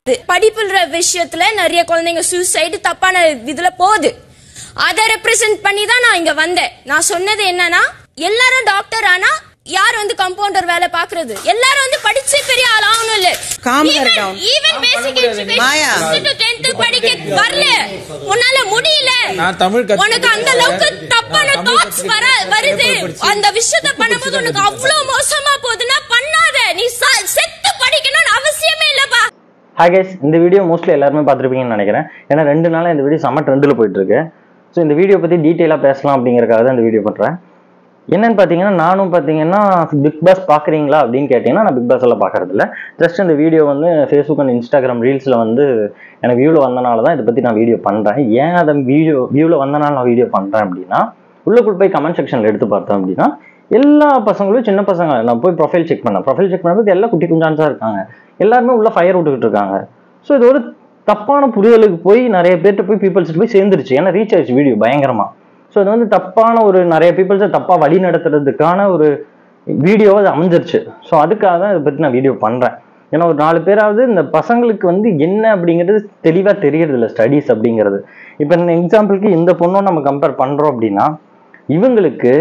படிப்புன்ற விஷயத்துல நிறைய குழந்தைங்க சூசைடு தப்பான இதுல போகுது அதை ரெப்ரசென்ட் பண்ணி தான் நான் இங்க வந்தேன் நான் சொன்னது என்னன்னா எல்லாரும் டாக்டர் ஆனா யார் வந்து கம்பவுண்டர் வேலை பாக்குறது எல்லாரும் வந்து படிச்சு பெரிய ஆள் ஆகணும் இல்ல Calm her down. Even basic மாயா. எஜுகேஷன் படிக்க வரல உன்னால முடியல நான் தமிழ் கத்து- உனக்கு அந்த அளவுக்கு தப்பான நான் தமிழ் தாட்ஸ் வர கத்துக்கிட்டு வருது பேப்பர் படிச்சு அந்த விஷயத்த பண்ணும்போது உனக்கு அவ்வளவு மோசமா போகுதுன்னா பண்ணாத நீ ச- செத்து படிக்கணும்னு அவசியமே இல்லப்பா ஹாய் கைஸ் இந்த வீடியோ மோஸ்ட்லி எல்லாருமே பார்த்துருப்பீங்கன்னு நினைக்கிறேன் ஏன்னா ரெண்டு நாளாக இந்த வீடியோ செம்ம ட்ரெண்டில் போயிட்டு இருக்கு ஸோ இந்த வீடியோ பற்றி டீட்டெயிலாக பேசலாம் அப்படிங்கறதுக்காக தான் இந்த வீடியோ பண்ணுறேன் என்னன்னு பார்த்தீங்கன்னா நானும் பார்த்தீங்கன்னா பிக் பாஸ் பார்க்குறீங்களா அப்படின்னு கேட்டிங்கன்னா நான் பிக் பாஸ் எல்லாம் பார்க்கறதில்ல ஜஸ்ட் இந்த வீடியோ வந்து ஃபேஸ்புக் அண்ட் இன்ஸ்டாகிராம் ரீல்ஸில் வந்து எனக்கு வியூவில் வந்தனால தான் இதை பற்றி நான் வீடியோ பண்ணுறேன் ஏன் அதை வீடியோ வியூவில் வந்தனால நான் வீடியோ பண்ணுறேன் அப்படின்னா உள்ளுக்குள் போய் கமெண்ட் செக்ஷனில் எடுத்து பார்த்தோம் அப்படின்னா எல்லா பசங்களும் சின்ன பசங்க நான் போய் ப்ரொஃபைல் செக் பண்ணேன் ப்ரொஃபைல் செக் பண்ணும்போது எல்லாம் குட்டி குஞ்சான்ஸாக இருக்காங்க எல்லாருமே உள்ள ஃபயர் விட்டுக்கிட்டு இருக்காங்க ஸோ இது ஒரு தப்பான புரிதலுக்கு போய் நிறைய பேர்கிட்ட போய் பீப்புள்ஸ் போய் சேர்ந்துருச்சு ஏன்னா ரீச் ஆயிடுச்சு வீடியோ பயங்கரமா ஸோ இது வந்து தப்பான ஒரு நிறைய பீப்புள்ஸை தப்பாக வழி நடத்துறதுக்கான ஒரு வீடியோவை அது அமைஞ்சிருச்சு ஸோ அதுக்காக தான் இதை பற்றி நான் வீடியோ பண்ணுறேன் ஏன்னா ஒரு நாலு பேராவது இந்த பசங்களுக்கு வந்து என்ன அப்படிங்கிறது தெளிவாக தெரியறது இல்லை ஸ்டடீஸ் அப்படிங்கிறது இப்போ இந்த எக்ஸாம்பிளுக்கு இந்த பொண்ணும் நம்ம கம்பேர் பண்ணுறோம் அப்படின்னா இவங்களுக்கு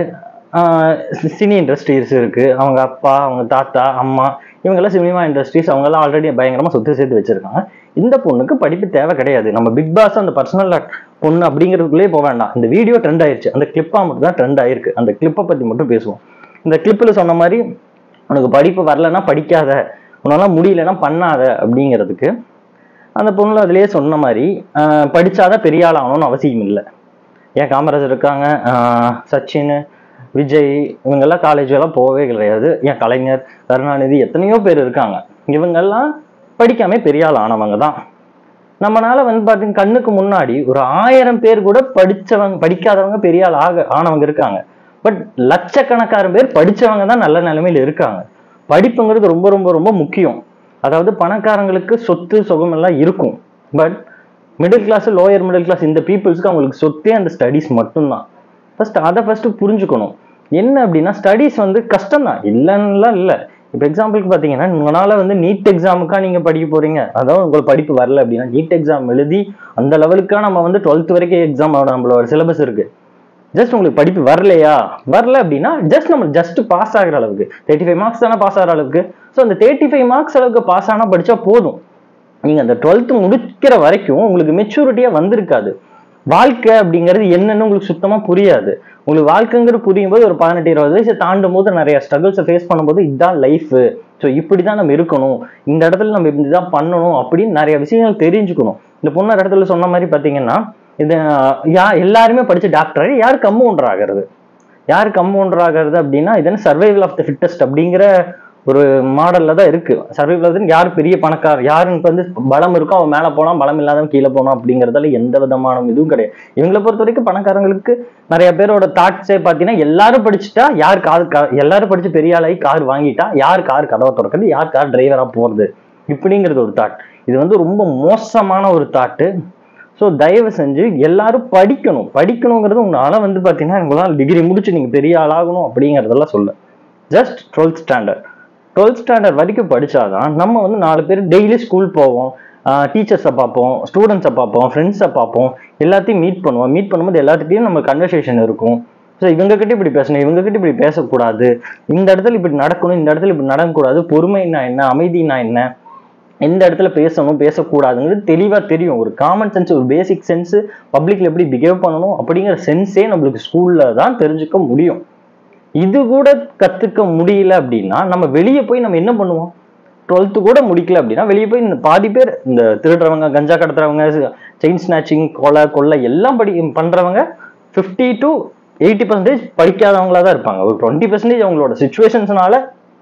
சினி இண்டஸ்ட்ரீஸ் இருக்கு அவங்க அப்பா அவங்க தாத்தா அம்மா இவங்கெல்லாம் சினிமா இண்டஸ்ட்ரீஸ் அவங்கெல்லாம் ஆல்ரெடி பயங்கரமா சொத்து சேர்த்து வச்சிருக்காங்க இந்த பொண்ணுக்கு படிப்பு தேவை கிடையாது நம்ம பிக் பாஸ் அந்த பர்சனல் பொண்ணு அப்படிங்கிறதுக்குள்ளே போக வேண்டாம் இந்த வீடியோ ட்ரெண்ட் ஆயிருச்சு அந்த கிளிப்பாக மட்டும் தான் ட்ரெண்ட் ஆயிருக்கு அந்த கிளிப்பை பத்தி மட்டும் பேசுவோம் இந்த கிளிப்பில் சொன்ன மாதிரி உனக்கு படிப்பு வரலன்னா படிக்காத உன்னால முடியலன்னா பண்ணாத அப்படிங்கிறதுக்கு அந்த பொண்ணுல அதுலயே சொன்ன மாதிரி ஆஹ் படிச்சாதான் பெரிய ஆள் ஆகணும்னு அவசியம் இல்லை ஏன் காமராஜர் இருக்காங்க ஆஹ் சச்சின் விஜய் இவங்கெல்லாம் காலேஜ் எல்லாம் போகவே கிடையாது ஏன் கலைஞர் கருணாநிதி எத்தனையோ பேர் இருக்காங்க இவங்கெல்லாம் படிக்காம பெரிய ஆள் ஆனவங்க தான் நம்மனால வந்து பார்த்தீங்க கண்ணுக்கு முன்னாடி ஒரு ஆயிரம் பேர் கூட படிச்சவங்க படிக்காதவங்க பெரிய ஆள் ஆக ஆனவங்க இருக்காங்க பட் லட்சக்கணக்கான பேர் படிச்சவங்க தான் நல்ல நிலைமையில இருக்காங்க படிப்புங்கிறது ரொம்ப ரொம்ப ரொம்ப முக்கியம் அதாவது பணக்காரங்களுக்கு சொத்து சுகம் எல்லாம் இருக்கும் but middle class lower middle class இந்த பீப்புள்ஸ்க்கு அவங்களுக்கு சொத்தே அந்த ஸ்டடீஸ் மட்டும்தான் ஃபர்ஸ்ட் அதை ஃபர்ஸ்ட் புரிஞ்சுக்கணும் என்ன அப்படின்னா ஸ்டடீஸ் வந்து கஷ்டம் தான் இல்லைன்னுலாம் இல்லை இப்போ எக்ஸாம்பிளுக்கு பார்த்தீங்கன்னா உங்களால் வந்து நீட் எக்ஸாமுக்கா நீங்கள் படிக்க போறீங்க அதாவது உங்களுக்கு படிப்பு வரல அப்படின்னா நீட் எக்ஸாம் எழுதி அந்த லெவலுக்கா நம்ம வந்து டுவெல்த் வரைக்கும் எக்ஸாம் நம்மளோட சிலபஸ் இருக்கு ஜஸ்ட் உங்களுக்கு படிப்பு வரலையா வரல அப்படின்னா ஜஸ்ட் நம்ம ஜஸ்ட் பாஸ் ஆகிற அளவுக்கு தேர்ட்டி ஃபைவ் மார்க்ஸ் தானே பாஸ் ஆகிற அளவுக்கு ஸோ அந்த தேர்ட்டி ஃபைவ் மார்க்ஸ் அளவுக்கு பாஸ் ஆனால் படிச்சா போதும் நீங்க அந்த டுவெல்த் முடிக்கிற வரைக்கும் உங்களுக்கு மெச்சூரிட்டியா வந்திருக்காது வாழ்க்கை அப்படிங்கிறது என்னன்னு உங்களுக்கு சுத்தமா புரியாது உங்களுக்கு வாழ்க்கைங்கிறது புரியும் போது ஒரு பதினெட்டு இருபது வயசு தாண்டும் போது நிறைய ஸ்ட்ரகிள்ஸை ஃபேஸ் பண்ணும்போது இதுதான் லைஃப் ஸோ இப்படி தான் நம்ம இருக்கணும் இந்த இடத்துல நம்ம இப்படிதான் பண்ணணும் அப்படின்னு நிறைய விஷயங்கள் தெரிஞ்சுக்கணும் இந்த பொண்ணு ஒரு இடத்துல சொன்ன மாதிரி பார்த்தீங்கன்னா இது யா எல்லாருமே படிச்சு டாக்டர் யார் கம்பவுண்டர் ஆகிறது யார் கம்பவுண்டர் ஆகிறது அப்படின்னா இது என்ன சர்வைவல் ஆஃப் த ஃபிட்டஸ்ட் அப்படிங்கிற ஒரு மாடல்ல தான் இருக்கு சர்வைவல் யார் பெரிய பணக்கார் யாருக்கு வந்து பலம் இருக்கோ அவன் மேல போனா பலம் இல்லாதவன் கீழே போனா அப்படிங்கறதுல எந்த விதமான இதுவும் கிடையாது இவங்களை பொறுத்த வரைக்கும் பணக்காரங்களுக்கு நிறைய பேரோட தாட்ஸே பார்த்தீங்கன்னா எல்லாரும் படிச்சுட்டா யார் கார் கா- எல்லாரும் படிச்சு பெரிய ஆளாகி கார் வாங்கிட்டா யார் கார் கதவை திறக்கிறது யார் கார் டிரைவரா போறது இப்படிங்கிறது ஒரு தாட் இது வந்து ரொம்ப மோசமான ஒரு தாட்டு ஸோ தயவு செஞ்சு எல்லாரும் படிக்கணும் படிக்கணுங்கிறது உங்களால வந்து பார்த்தீங்கன்னா உங்களால் டிகிரி முடிச்சு நீங்கள் பெரிய ஆளாகணும் அப்படிங்கிறதெல்லாம் சொல்ல just twelfth standard twelfth standard வரைக்கும் படிச்சாதான் நம்ம வந்து நாலு பேர் டெய்லி ஸ்கூல் போவோம் டீச்சர்ஸை பார்ப்போம் ஸ்டூடெண்ட்ஸை பார்ப்போம் ஃப்ரெண்ட்ஸை பார்ப்போம் எல்லாத்தையும் மீட் பண்ணுவோம் மீட் பண்ணும்போது எல்லாத்துட்டையும் நம்ம கன்வர்சேஷன் இருக்கும் ஸோ இவங்க கிட்ட இப்படி பேசணும் இவங்க கிட்ட இப்படி பேசக்கூடாது இந்த இடத்துல இப்படி நடக்கணும் இந்த இடத்துல இப்படி நடக்கக்கூடாது பொறுமைன்னா என்ன அமைதினா என்ன எந்த இடத்துல பேசணும் பேசக்கூடாதுங்கிறது தெளிவா தெரியும் ஒரு காமன் சென்ஸ் ஒரு பேசிக் சென்ஸ் பப்ளிக்ல எப்படி பிஹேவ் பண்ணணும் அப்படிங்கிற சென்ஸே நம்மளுக்கு ஸ்கூல்ல தான் தெரிஞ்சுக்க முடியும் இது கூட கத்துக்க முடியல அப்படின்னா நம்ம வெளியே போய் நம்ம என்ன பண்ணுவோம் டுவெல்த்து கூட முடிக்கல அப்படின்னா வெளியே போய் இந்த பாதி பேர் இந்த திருடுறவங்க கஞ்சா கடத்துறவங்க செயின் ஸ்நாச்சிங் கொலை கொள்ளை எல்லாம் படி பண்றவங்க ஃபிஃப்டி டு எயிட்டி பர்சன்டேஜ் படிக்காதவங்களா தான் இருப்பாங்க ஒரு டுவெண்ட்டி பர்சன்டேஜ் அவங்களோட சுச்சுவேஷன்ஸ்னால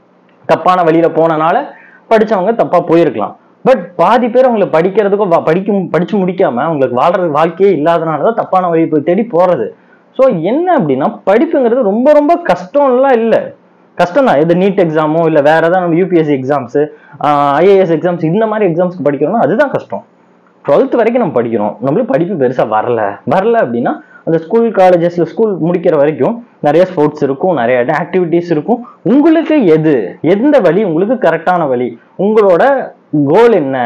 தப்பான வழியில போனனால படிச்சவங்க தப்பா போயிருக்கலாம் பட் பாதி பேர் அவங்களை படிக்கிறதுக்கும் வ- படிக்க படிச்சு முடிக்காம அவங்களுக்கு வாழ்றது வாழ்க்கையே இல்லாதனால தான் தப்பான வழி போய் தேடி போறது ஸோ என்ன அப்படின்னா படிப்புங்கிறது ரொம்ப ரொம்ப கஷ்டம்லாம் இல்லை கஷ்டம் தான் இது நீட் எக்ஸாமோ இல்லை வேற ஏதாவது நம்ம யூபிஎஸ்சி எக்ஸாம்ஸ் ஐஏஎஸ் எக்ஸாம்ஸ் இந்த மாதிரி எக்ஸாம்ஸ்க்கு படிக்கிறோம்னா அதுதான் கஷ்டம் டுவெல்த் வரைக்கும் நம்ம படிக்கிறோம் நம்மளுக்கு படிப்பு பெருசா வரல வரல அப்படின்னா அந்த ஸ்கூல் காலேஜஸ்ல ஸ்கூல் முடிக்கிற வரைக்கும் நிறைய ஸ்போர்ட்ஸ் இருக்கும் நிறைய ஆக்டிவிட்டிஸ் இருக்கும் உங்களுக்கு எது எந்த வழி உங்களுக்கு கரெக்டான வழி உங்களோட கோல் என்ன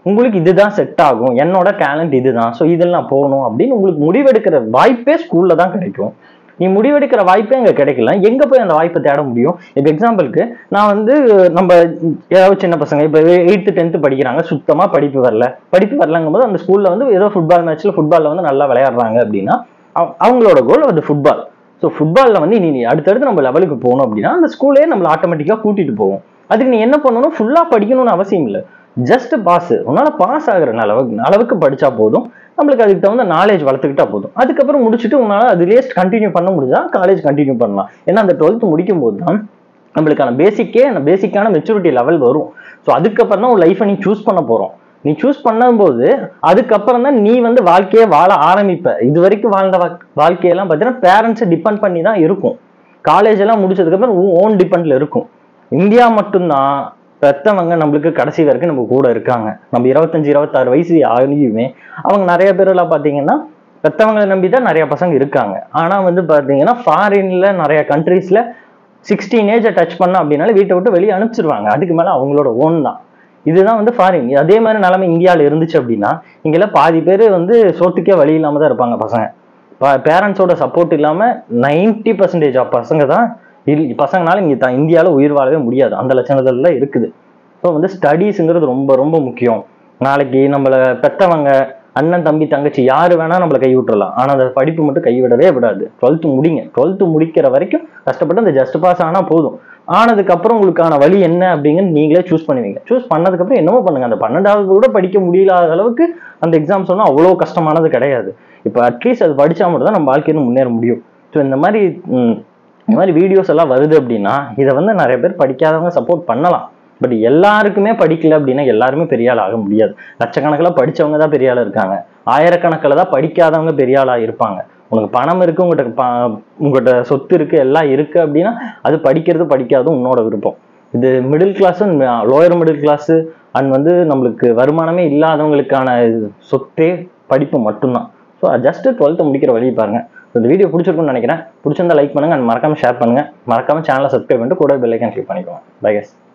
உங்களுக்கு இதுதான் செட் ஆகும் என்னோட டேலண்ட் இதுதான் ஸோ இதில் நான் போகணும் அப்படின்னு உங்களுக்கு முடிவெடுக்கிற வாய்ப்பே ஸ்கூல்ல தான் கிடைக்கும் நீ முடிவெடுக்கிற வாய்ப்பே அங்கே கிடைக்கல எங்க போய் அந்த வாய்ப்பை தேட முடியும் இப்போ எக்ஸாம்பிளுக்கு நான் வந்து நம்ம ஏதாவது சின்ன பசங்க இப்போ எயித்து டென்த்து படிக்கிறாங்க சுத்தமா படிப்பு வரல படிப்பு வரலங்கும் போது அந்த ஸ்கூல்ல வந்து ஏதோ ஃபுட்பால் மேட்ச்ல ஃபுட்பால்ல வந்து நல்லா விளையாடுறாங்க அப்படின்னா அவ- அவங்களோட கோல் அது ஃபுட்பால் ஸோ ஃபுட்பாலில் வந்து நீ நீ அடுத்தடுத்து நம்ம லெவலுக்கு போகணும் அப்படின்னா அந்த ஸ்கூலே நம்மளை ஆட்டோமேட்டிக்காக கூட்டிட்டு போகும் அதுக்கு நீ என்ன பண்ணணும் ஃபுல்லாக படிக்கணும்னு அவசியம் இல்லை ஜஸ்ட் பாஸ் உன்னால பாஸ் ஆகுற அளவுக்கு அளவுக்கு படிச்சா போதும் நம்மளுக்கு அதுக்கு தகுந்த நாலேஜ் வளர்த்துக்கிட்டா போதும் அதுக்கப்புறம் முடிச்சுட்டு உன்னால அதுலேயே கண்டினியூ பண்ண முடிஞ்சா காலேஜ் கண்டினியூ பண்ணலாம் ஏன்னா அந்த டுவெல்த் முடிக்கும் போது தான் நம்மளுக்கான பேசிக்கே அந்த பேசிக்கான மெச்சூரிட்டி லெவல் வரும் ஸோ அதுக்கப்புறம் தான் உன் லைஃப்பை நீ சூஸ் பண்ண போறோம் நீ சூஸ் பண்ணும்போது அதுக்கப்புறம் தான் நீ வந்து வாழ்க்கையை வாழ ஆரம்பிப்ப இது வரைக்கும் வாழ்ந்த வாழ்- வாழ்க்கையெல்லாம் பார்த்தீங்கன்னா பேரண்ட்ஸை டிபெண்ட் பண்ணி தான் இருக்கும் காலேஜ் எல்லாம் முடிச்சதுக்கப்புறம் உன் ஓன் டிபெண்ட்ல இருக்கும் இந்தியா மட்டும்தான் பெத்தவங்க நம்மளுக்கு கடைசி வரைக்கும் நம்ம கூட இருக்காங்க நம்ம இருபத்தஞ்சு இருபத்தாறு வயசு ஆகியுமே அவங்க நிறைய பேர் எல்லாம் பார்த்தீங்கன்னா பெத்தவங்களை நம்பி தான் நிறைய பசங்க இருக்காங்க ஆனா வந்து பார்த்தீங்கன்னா ஃபாரின்ல நிறைய கண்ட்ரீஸ்ல சிக்ஸ்டீன் ஏஜை டச் பண்ண அப்படின்னால வீட்டை விட்டு வெளியே அனுப்பிச்சிருவாங்க அதுக்கு மேல அவங்களோட ஓன் தான் இதுதான் வந்து ஃபாரின் அதே மாதிரி நிலைமை இந்தியாவில் இருந்துச்சு அப்படின்னா இங்கெல்லாம் பாதி பேர் வந்து சோத்துக்கே வழி இல்லாம தான் இருப்பாங்க பசங்க பேரண்ட்ஸோட சப்போர்ட் இல்லாம 90% பர்சன்டேஜ் ஆஃப் பசங்க தான் இல்- பசங்கனால இங்க த- இந்தியால உயிர் வாழவே முடியாது அந்த லட்சணத்துல இருக்குது ஸோ வந்து ஸ்டடீஸுங்கிறது ரொம்ப ரொம்ப முக்கியம் நாளைக்கு நம்மளை பெத்தவங்க அண்ணன் தம்பி தங்கச்சி யாரு வேணா நம்மளை கை விட்டுறலாம் ஆனா அந்த படிப்பு மட்டும் கைவிடவே விடாது டுவெல்த்து முடிங்க டுவெல்த்து முடிக்கிற வரைக்கும் கஷ்டப்பட்டு அந்த ஜஸ்ட் பாஸ் ஆனா போதும் ஆனதுக்கு அப்புறம் உங்களுக்கான வழி என்ன அப்படிங்கன்னு நீங்களே சூஸ் பண்ணுவீங்க சூஸ் பண்ணதுக்கு அப்புறம் என்னமோ பண்ணுங்க அந்த பன்னெண்டாவது கூட படிக்க முடியலாத அளவுக்கு அந்த எக்ஸாம்ஸ் ஒன்றும் அவ்வளோ கஷ்டமானது கிடையாது இப்போ அட்லீஸ்ட் அது படிச்சா மட்டும் தான் நம்ம வாழ்க்கையில முன்னேற முடியும் ஸோ இந்த மாதிரி ம், இந்த மாதிரி வீடியோஸ் எல்லாம் வருது அப்படின்னா இதை வந்து நிறைய பேர் படிக்காதவங்க சப்போர்ட் பண்ணலாம் பட் எல்லாருக்குமே படிக்கல அப்படின்னா எல்லாருமே பெரிய ஆள் ஆக முடியாது லட்சக்கணக்கில் படிச்சவங்க தான் பெரிய ஆள் இருக்காங்க ஆயிரக்கணக்கில் தான் படிக்காதவங்க பெரிய ஆளா இருப்பாங்க உனக்கு பணம் இருக்கு உங்கள்கிட்ட ப- உங்கள்கிட்ட சொத்து இருக்கு எல்லாம் இருக்கு அப்படின்னா அது படிக்கிறது படிக்காதும் உன்னோட விருப்பம் இது middle class lower middle class and வந்து நம்மளுக்கு வருமானமே இல்லாதவங்களுக்கான இது சொத்தே படிப்பு மட்டும்தான் ஸோ ஜஸ்ட் டுவெல்த்து முடிக்கிற வழி பாருங்க So, இந்த வீடியோ பிடிச்சிருக்கும்னு நினைக்கிறேன் பிடிச்சிருந்தா லைக் பண்ணுங்க அண்ட் மறக்காம ஷேர் பண்ணுங்க மறக்காம சேனலை சப்ஸ்கிரைப் பண்ணிட்டு கூட பெல் ஐக்கான் கிளிக் பண்ணிக்கோங்க பை guys